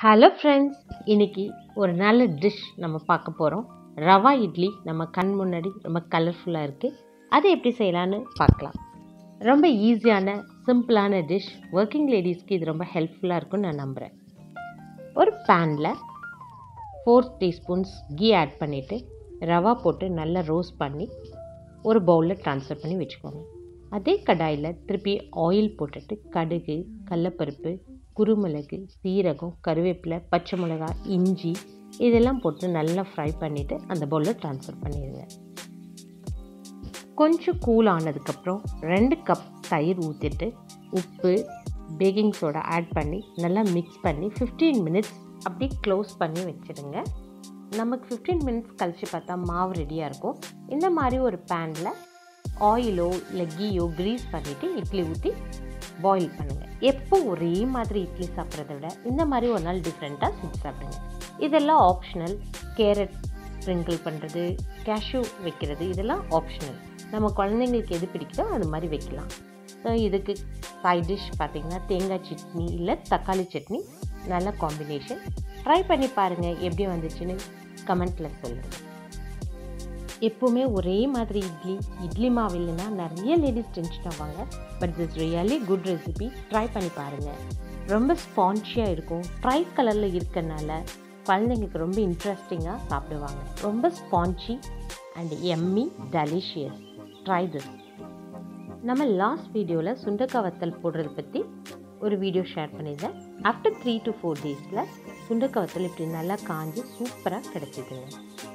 hello friends இன்னைக்கு ஒரு நல்ல டிஷ் நம்ம பார்க்க போகிறோம் ரவா இட்லி நம்ம கண் முன்னாடி ரொம்ப கலர்ஃபுல்லாக இருக்குது அதை எப்படி செய்யலான்னு பார்க்கலாம் ரொம்ப ஈஸியான சிம்பிளான டிஷ் ஒர்க்கிங் லேடிஸ்க்கு இது ரொம்ப ஹெல்ப்ஃபுல்லாக இருக்கும்னு நான் நம்புகிறேன் ஒரு பேனில் ஃபோர் டீஸ்பூன்ஸ் கீ ஆட் பண்ணிவிட்டு ரவா போட்டு நல்லா ரோஸ்ட் பண்ணி ஒரு பவுலில் ட்ரான்ஸ்ஃபர் பண்ணி வச்சுக்கோங்க அதே கடாயில் திருப்பி ஆயில் போட்டுட்டு கடுகு கடலப்பருப்பு குருமிளகு சீரகம் கருவேப்பிலை பச்சை மிளகாய் இஞ்சி இதெல்லாம் போட்டு நல்லா ஃப்ரை பண்ணிவிட்டு அந்த பவுலில் ட்ரான்ஸ்ஃபர் பண்ணிடுங்க கொஞ்சம் கூல் ஆனதுக்கப்புறம் ரெண்டு கப் தயிர் ஊற்றிட்டு உப்பு பேக்கிங் சோடா ஆட் பண்ணி நல்லா மிக்ஸ் பண்ணி ஃபிஃப்டீன் மினிட்ஸ் அப்படியே க்ளோஸ் பண்ணி வச்சுடுங்க நமக்கு ஃபிஃப்டீன் மினிட்ஸ் கழித்து பார்த்தா மாவு ரெடியாக இருக்கும் இந்த மாதிரி ஒரு பேனில் ஆயிலோ இல்லை கீயோ க்ரீஸ் பண்ணிவிட்டு இட்லி ஊற்றி பாயில் பண்ணுங்கள் எப்போ ஒரே மாதிரி இட்லி சாப்பிட்றத விட இந்த மாதிரி ஒரு நாள் டிஃப்ரெண்ட்டாக செஞ்சு சாப்பிடுங்க இதெல்லாம் ஆப்ஷனல் கேரட் ஸ்ப்ரிங்கிள் பண்ணுறது கேஷ்யூ வைக்கிறது இதெல்லாம் ஆப்ஷனல் நம்ம குழந்தைங்களுக்கு எது பிடிக்குதோ அது மாதிரி வைக்கலாம் ஸோ இதுக்கு சைட் டிஷ் பார்த்திங்கன்னா தேங்காய் சட்னி இல்லை தக்காளி சட்னி நல்ல காம்பினேஷன் ட்ரை பண்ணி பாருங்கள் எப்படி வந்துச்சுன்னு கமெண்ட்டில் சொல்லுங்கள் எப்போவுமே ஒரே மாதிரி இட்லி இட்லி மாவு இல்லைன்னா நிறைய லேடிஸ் டென்ஷன் ஆவாங்க but this really good recipe try பண்ணி பாருங்கள் ரொம்ப ஸ்பான்ச்சியாக இருக்கும் ட்ரை கலரில் இருக்கனால குழந்தைங்களுக்கு ரொம்ப இன்ட்ரெஸ்டிங்காக சாப்பிடுவாங்க ரொம்ப spongy and yummy delicious try this நம்ம லாஸ்ட் வீடியோவில் சுண்டக்காய் வத்தல் போடுறத பற்றி ஒரு வீடியோ ஷேர் பண்ணியிருந்தேன் ஆஃப்டர் த்ரீ டு ஃபோர் டேஸில் சுண்டக்காய் வத்தல் இப்படி நல்லா காஞ்சி சூப்பராக கிடச்சிதுங்க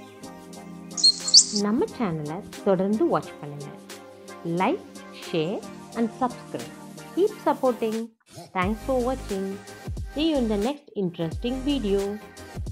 நம்ம சேனலை தொடர்ந்து வாட்ச் பண்ணுங்கள் like share and subscribe keep supporting thanks for வாட்சிங் see you in the next interesting video